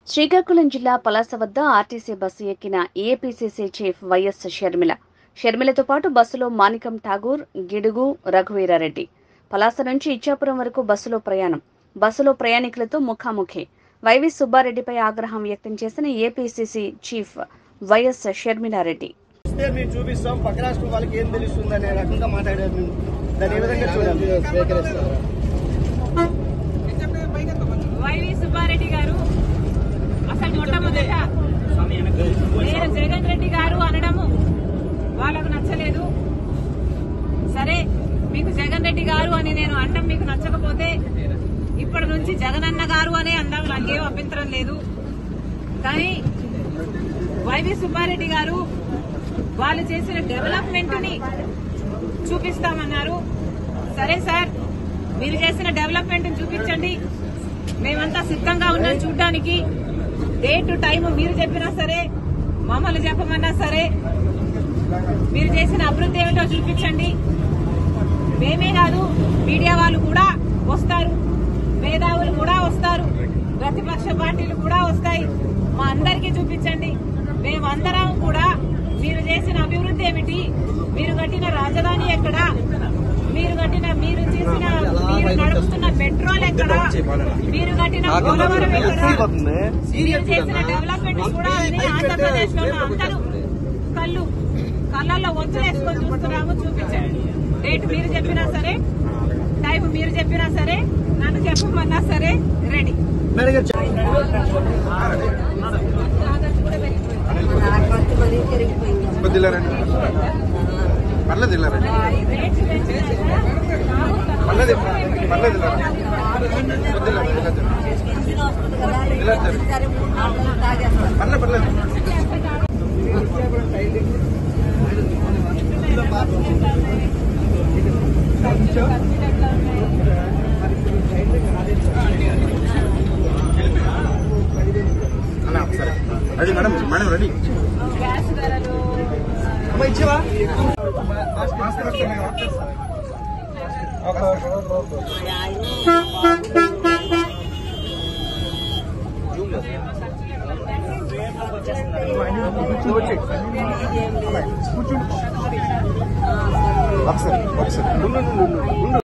శ్రీకాకుళం జిల్లా పలాస వద్ద RTC bus ఎక్కిన ఏపీసీసీ చీఫ్ వైఎస్ షర్మిల షర్మిలతో పాటు బస్సులో మాణికం ఠాగూర్ గిడుగు రఘువీరారెడ్డి పలాస నుంచి ఇచ్చాపురం వరకు బస్సులో ప్రయాణం బస్సులో ప్రయాణికులతో ముఖాముఖి వైవి సుబ్బారెడ్డిపై ఆగ్రహం వ్యక్తం చేసిన ఏపీసీసీ చీఫ్ వైఎస్ షర్మిలారెడ్డి ఇస్తే మేము చూపిస్తాం పక్క రాష్ట్రం వాళ్ళకి ఏం తెలుస్తుంది అనే రకంగా మాట్లాడారు మేము దాన్ని ఏ విధంగా చూడాలి వైవి సుబ్బారెడ్డి గారు అసలు మొట్టమొదట నేను జగన్ రెడ్డి గారు అనడము వాళ్ళకు నచ్చలేదు సరే మీకు జగన్ రెడ్డి గారు అని నేను అనడం మీకు నచ్చకపోతే ఇప్పటి నుంచి జగనన్న గారు అనే అందాం నాకేం అభ్యంతరం లేదు కానీ వైవి సుబ్బారెడ్డి గారు వాళ్ళు చేసిన డెవలప్మెంట్ ని చూపిస్తామన్నారు సరే సార్ మీరు చేసిన డెవలప్మెంట్ చూపించండి మేమంతా సిద్ధంగా ఉన్నాం చూడడానికి డేట్ టైం మీరు చెప్పినా సరే మమ్మల్ని చెప్పమన్నా సరే మీరు చేసిన అభివృద్ధి ఏమిటో చూపించండి మేమే కాదు మీడియా వాళ్ళు కూడా వస్తారు మేధావులు కూడా వస్తారు ప్రతిపక్ష పార్టీలు కూడా వస్తాయి మా అందరికీ చూపించండి మేమందరం కూడా మీరు చేసిన అభివృద్ధి ఏమిటి మీరు కట్టిన రాజధాని ఎక్కడ మీరు కట్టిన మీరు చేసిన మీరు నడుపుతున్న పెట్రోల్ ఎక్కడ మీరు కట్టిన పోలవరం ఎక్కడ మీరు చేసిన డెవలప్మెంట్ కూడా అన్ని ఆంధ్రప్రదేశ్ లో అందరూ కళ్ళు కళ్ళల్లో వచ్చేసుకొని చూస్తున్నాము చూపించండి డేట్ మీరు చెప్పినా సరే టైం మీరు చెప్పినా సరే నన్ను చెప్పమన్నా సరే రెడీ మేడం గారు చెప్పండి. కొద్ది ఇల్లారండి పర్లేదు ఇల్లారండి పర్లేదు పర్లేదు ఇల్లారండి కొద్ది ఇల్లారండి ఇలా జరుగు. పర్లేదు పర్లేదు అన్న సరే ready madam madam ready gas ధరలు అమ్మ ఇచ్చేవా ఒకసారి ఒకసారి ఉండు, ఉండు, ఉండు, ఉండు.